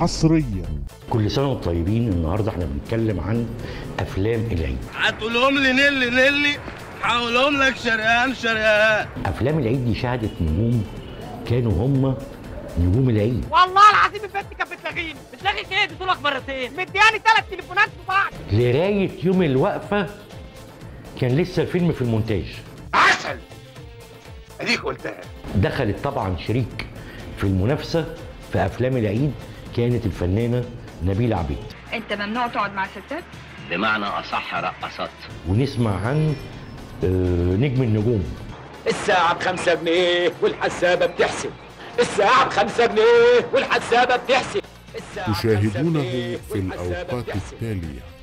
حصريا كل سنه وانتم طيبين النهارده احنا بنتكلم عن افلام العيد هتقولهم لي نيلي نيلي هقولهم لك شريان شريان افلام العيد دي شهدت نجوم كانوا هم نجوم العيد والله العظيم البنت كانت بتلغيني بتلغي ايه بتقولك مرتين مدياني ثلاث تليفونات في بعض لغايه يوم الوقفه كان لسه الفيلم في المونتاج عسل اديك قلتها دخلت طبعا شريك في المنافسه في افلام العيد كانت الفنانه نبيله عبيد انت ممنوع تقعد مع ستات بمعنى أصح رقصات ونسمع عن آه، نجم النجوم الساعة بخمسة جنيه والحسابة بتحسب الساعة بخمسة جنيه والحسابة بتحسب الساعة بخمسة تشاهدونه جنيه في والحسابة الأوقات بتحسب. التالية